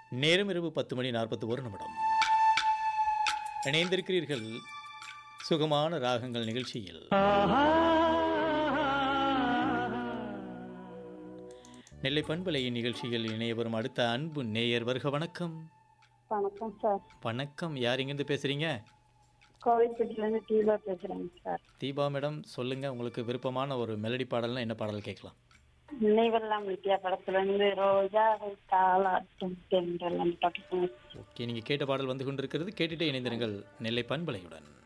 நேரம் இரவு பத்து மணி நாற்பத்தி ஒரு நிமிடம் இணைந்திருக்கிறீர்கள் சுகமான ராகங்கள் நிகழ்ச்சியில் நெல்லை பண்பலையின் நிகழ்ச்சியில் இணைய வரும் அடுத்த அன்பு நேயர் வருக வணக்கம் வணக்கம் சார் வணக்கம் யார் இங்கேருந்து பேசுறீங்க கோவில்பட்டிலேருந்து தீபா பேசுகிறேங்க சார் தீபா மேடம் சொல்லுங்க உங்களுக்கு விருப்பமான ஒரு மெலடி பாடல்னா என்ன பாடல் கேட்கலாம் நினைவெல்லாம் வித்யா படத்துலேருந்து ரோஜாவை தாளாட்டும் தென்றல் அந்த பாட்டு ஓகே நீங்கள் கேட்ட பாடல் வந்து கொண்டிருக்கிறது கேட்டுட்டே இணைந்திருங்கள் நெல்லை பண்பலையுடன்